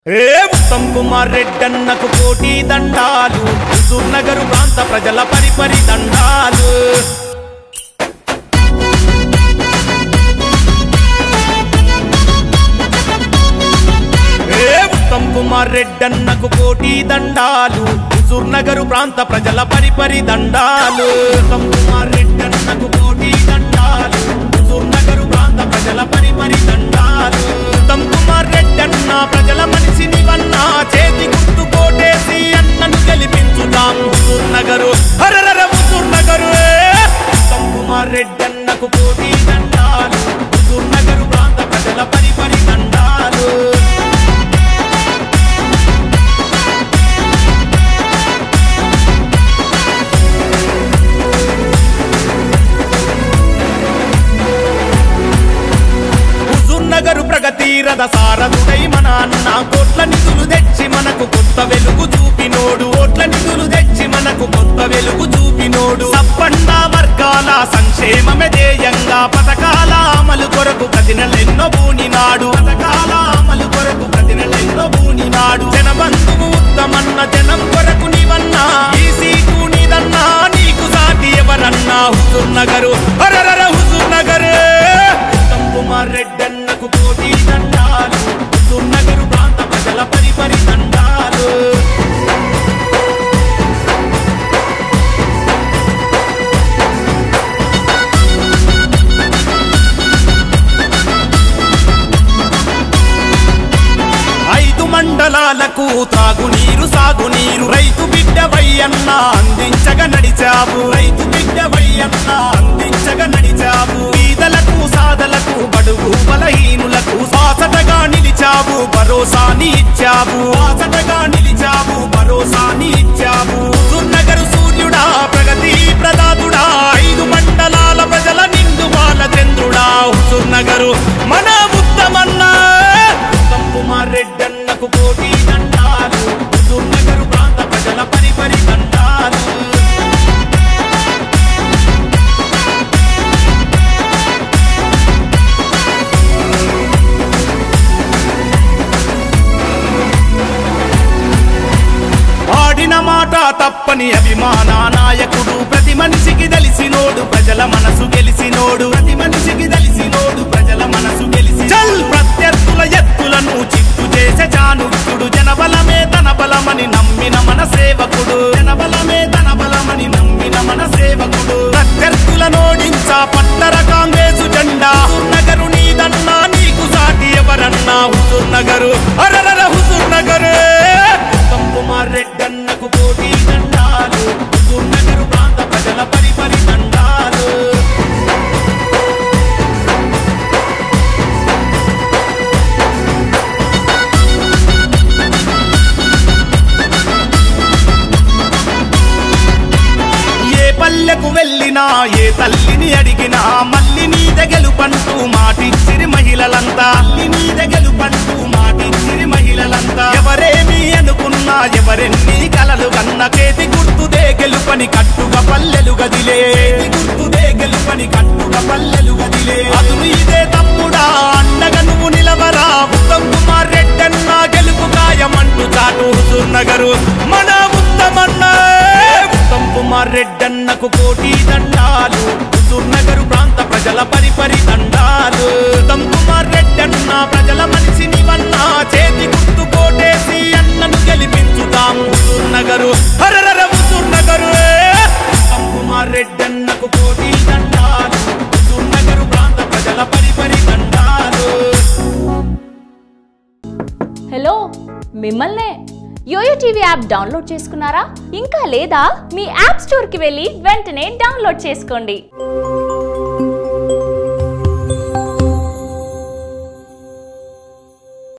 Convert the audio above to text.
ఏ ఉత్తమ్ కుమార్ రెడ్డన్నకు కోటి దండాలు హుజూర్ నగరు ప్రాంత ప్రజల పరిపరి దండాలు ఏ ఉత్తమ్ కుమార్ రెడ్డన్నకు కోటి దండాలు హుజూర్ నగరు ప్రాంత ప్రజల పరిపరి దండాలు ఉత్తమ్ కుమార్ రెడ్డన్నకు కోటి దండాలు హుజూర్ నగరు ప్రాంత ప్రజల పరిపరి దండాలు ఉత్తమ్ కుమార్ రెడ్డన్న ప్రజల మనిషిని వన్నా చేతి గుర్తు కోటేసి అన్నను గెలిపించుదాం హుజూర్ నగరు హరరర హుజూర్ నగరు ఏ! ఉత్తమ్ కుమార్ రెడ్డన్నకు కోటి దండాలు హుజూర్ నగరు ప్రాంత ప్రజల పరిపరి దండాలు హుజూర్ నగరు ప్రగతి రథ సారథుడై మన అన్న కోట్ల నిధులు తెచ్చి మనకు కొత్త వెలుగు చూపినోడు కోట్ల నిధులు తెచ్చి మనకు కొత్త వెలుగు చూపినోడు సప్పండ వర్గాల సంక్షేమమే ధ్యేయంగా పథకాల అమలు కొరకు కదినలెన్నో బూనినాడు పథకాల అమలు కొరకు కదినలెన్నో బూనినాడు జనబంధువు ఉత్తమన్న జనం కొరకు నీవన్నా ఈ సీటు నీదన్నా నీకు సాటి ఎవరన్నా హుజూర్ నగరు హరరర హుజూర్ నగర్ ఉత్తమ్ కుమార్ రెడ్డన్నకు కోటి దండాలు హుజూర్ నగరు ప్రాంత ప్రజల పరిపరి దండాలు ఐదు మండలాలకు తాగునీరు సాగునీరు రైతు బిడ్డ వయ్యన్న అందించగా నడిచావు రైతు బిడ్డ వయ్యన్న అందించగా నడిచావు బీదలకు సాదలకు బడుగు బలహీనులకు బాసటగా నిలిచావు భరోసాని ఇచ్చావు బాసటగా నిలిచావు భరోసాని ఇచ్చావు దుర్నగరు సూర్యుడా ప్రగతి ప్రదాతుడా ఐదు మండలాల ప్రజల నిండు బాల చంద్రుడా హుజూర్ నగరు మన ఉత్తమన్నా ఉత్తమ్ కుమార్ రెడ్డన్నకు కోటి దండాలు హుజూర్ నగరు ప్రాంత ప్రజల పరిపరి దండాలు ఆడిన మాట తప్పని అభిమాన నాయకుడు ప్రతి మనిషికి తెలిసినోడు ప్రజల మనసు గెలిసినోడు ప్రతి మనిషికి తెలిసినోడు ప్రజల మనసు గెలిసి చల్ ప్రత్యర్థుల ఎత్తులను చిత్తు చేసే చాణుక్యుడు జనబలమే తన బలమని నమ్మిన మన సేవకుడు జనబలమే తన బలమని నమ్మిన మన సేవకుడు ప్రత్యర్థుల నోడించా పట్టర కాంగ్రెసు జెండా నగరు నీదన్నా నీకు సాటి ఎవరన్నా హుజూర్ నగరు అరరర హుజూర్ నగరు ఉత్తమ్ కుమార్ రెడ్డన్నకు కోటి దండాలు హుజూర్ నగరు ప్రాంత ప్రజల పరిపరి దండాలు ఏ పల్లెకు వెళ్ళినా ఏ తల్లిని అడిగినా మల్లి మీద గెలుపంటూ మాటిచ్చిరి మహిళలంతా మల్లి మీద గెలుపంటూ మాటిచ్చిరి మహిళలంతా ఎవరేమి అనుకున్నా ఎవరెన్ని కలలు కన్న చేతి గుర్తుదే గెలుపని కట్టుగా పల్లెలు గదిలే చేతి గుర్తుదే గెలుపని కట్టుగా పల్లెలు గదిలే అదును ఇదే తమ్ముడా అండగా నువ్వు నిలవరా ఉత్తమ్ కుమార్ రెడ్డన్న గెలుపు ఖాయమంటూ చాటు హుజూర్ నగరు మన ఉత్తమన్నా ఉత్తమ్ కుమార్ రెడ్డన్నకు కోటి దండాలు హుజూర్ నగరు ప్రాంత ప్రజల పరిపరి దండాలు ఉత్తమ్ కుమార్ రెడ్డన్న ప్రజల మనిషిని వన్నా చేతి గుర్తు కోటేసి అన్నను గెలిపించుదాం హుజూర్ నగరు హరరర హుజూర్ నగరు ఉత్తమ్ కుమార్ రెడ్డన్నకు కోటి దండాలు హుజూర్ నగరు ప్రాంత ప్రజల పరిపరి దండాలు హలో మిమ్మల్నే యోయో టీవీ యాప్ డౌన్లోడ్ చేసుకున్నారా ఇంకా లేదా మీ యాప్ స్టోర్కి వెళ్ళి వెంటనే డౌన్లోడ్ చేసుకోండి